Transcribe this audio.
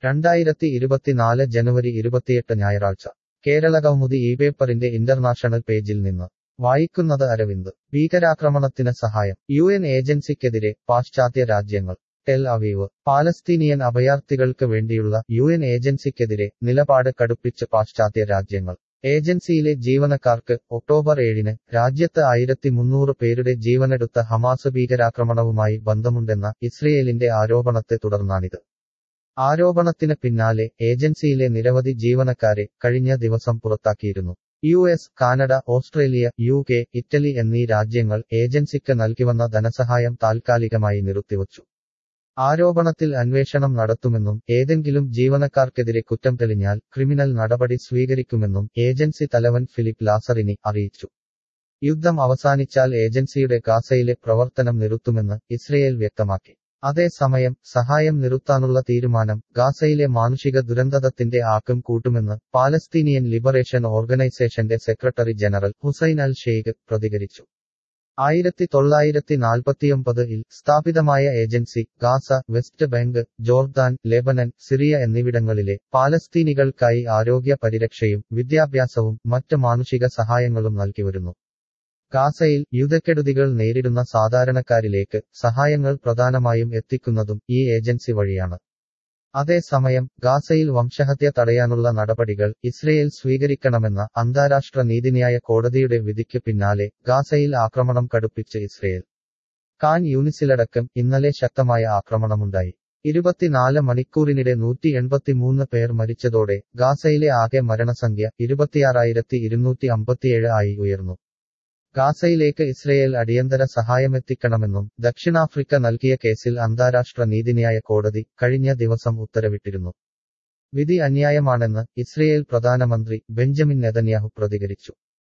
രണ്ടായിരത്തി ഇരുപത്തിനാല് ജനുവരി ഇരുപത്തിയെട്ട് ഞായറാഴ്ച കേരള കൗമുദി ഈ പേപ്പറിന്റെ ഇന്റർനാഷണൽ പേജിൽ നിന്ന് വായിക്കുന്നത് അരവിന്ദ് ഭീകരാക്രമണത്തിന് സഹായം യു എൻ ഏജൻസിക്കെതിരെ പാശ്ചാത്യ രാജ്യങ്ങൾ ടെൽ അവീവ് പാലസ്തീനിയൻ അഭയാർത്ഥികൾക്ക് വേണ്ടിയുള്ള യു എൻ ഏജൻസിക്കെതിരെ നിലപാട് കടുപ്പിച്ച് പാശ്ചാത്യ രാജ്യങ്ങൾ ഏജൻസിയിലെ ജീവനക്കാർക്ക് ഒക്ടോബർ ഏഴിന് രാജ്യത്ത് ആയിരത്തി മുന്നൂറ് പേരുടെ ജീവനെടുത്ത ഹമാസ് ഭീകരാക്രമണവുമായി ബന്ധമുണ്ടെന്ന ഇസ്രയേലിന്റെ ആരോപണത്തെ തുടർന്നാണിത് ആരോപണത്തിന് പിന്നാലെ ഏജൻസിയിലെ നിരവധി ജീവനക്കാരെ കഴിഞ്ഞ ദിവസം പുറത്താക്കിയിരുന്നു U S Canada Australia U K Italy എന്നീ രാജ്യങ്ങൾ ഏജൻസിക്ക് നൽകിവന്ന ധനസഹായം താൽക്കാലികമായി നിർത്തിവച്ചു ആരോപണത്തിൽ അന്വേഷണം നടത്തുമെന്നും ഏതെങ്കിലും ജീവനക്കാർക്കെതിരെ കുറ്റം തെളിഞ്ഞാൽ ക്രിമിനൽ നടപടി സ്വീകരിക്കുമെന്നും ഏജൻസി തലവൻ ഫിലിപ്പ് ലാസറിനി അറിയിച്ചു യുദ്ധം അവസാനിച്ചാൽ ഏജൻസിയുടെ ഗാസയിലെ പ്രവർത്തനം നിർത്തുമെന്ന് ഇസ്രയേൽ വ്യക്തമാക്കി അതേസമയം സഹായം നിർത്താനുള്ള തീരുമാനം ഗാസയിലെ മാനുഷിക ദുരന്തത്തിന്റെ ആക്കം കൂട്ടുമെന്ന് പാലസ്തീനിയൻ ലിബറേഷൻ ഓർഗനൈസേഷന്റെ secretary general Hussein Al Sheikh പ്രതികരിച്ചു ആയിരത്തി തൊള്ളായിരത്തി നാൽപ്പത്തിയൊമ്പതിൽ സ്ഥാപിതമായ ഏജൻസി Gaza West Bank Jordan Lebanon Syria എന്നിവിടങ്ങളിലെ പാലസ്തീനികൾക്കായി ആരോഗ്യ പരിരക്ഷയും വിദ്യാഭ്യാസവും മറ്റ് മാനുഷിക സഹായങ്ങളും നൽകിവരുന്നു ഗാസയിൽ യുദ്ധക്കെടുതികൾ നേരിടുന്ന സാധാരണക്കാരിലേക്ക് സഹായങ്ങൾ പ്രധാനമായും എത്തിക്കുന്നതും ഈ ഏജൻസി വഴിയാണ് അതേസമയം ഗാസയിൽ വംശഹത്യ തടയാനുള്ള നടപടികൾ ഇസ്രയേൽ സ്വീകരിക്കണമെന്ന അന്താരാഷ്ട്ര നീതിന്യായ കോടതിയുടെ വിധിക്ക് പിന്നാലെ ഗാസയിൽ ആക്രമണം കടുപ്പിച്ച് ഇസ്രയേൽ കാൻ യൂണിസിലടക്കം ഇന്നലെ ശക്തമായ ആക്രമണമുണ്ടായി ഇരുപത്തിനാല് മണിക്കൂറിനിടെ നൂറ്റി എൺപത്തിമൂന്ന് പേർ മരിച്ചതോടെ ഗാസയിലെ ആകെ മരണസംഖ്യ ഇരുപത്തിയാറായിരത്തി ഇരുന്നൂറ്റി അമ്പത്തിയേഴ് ആയി ഉയർന്നു ഗാസയിലേക്ക് ഇസ്രയേൽ അടിയന്തര സഹായമെത്തിക്കണമെന്നും ദക്ഷിണാഫ്രിക്ക നൽകിയ കേസിൽ അന്താരാഷ്ട്ര നീതിന്യായ കോടതി കഴിഞ്ഞ ദിവസം ഉത്തരവിട്ടിരുന്നു വിധി അന്യായമാണെന്ന് ഇസ്രയേൽ പ്രധാനമന്ത്രി ബെഞ്ചമിൻ നെതന്യാഹു പ്രതികരിച്ചു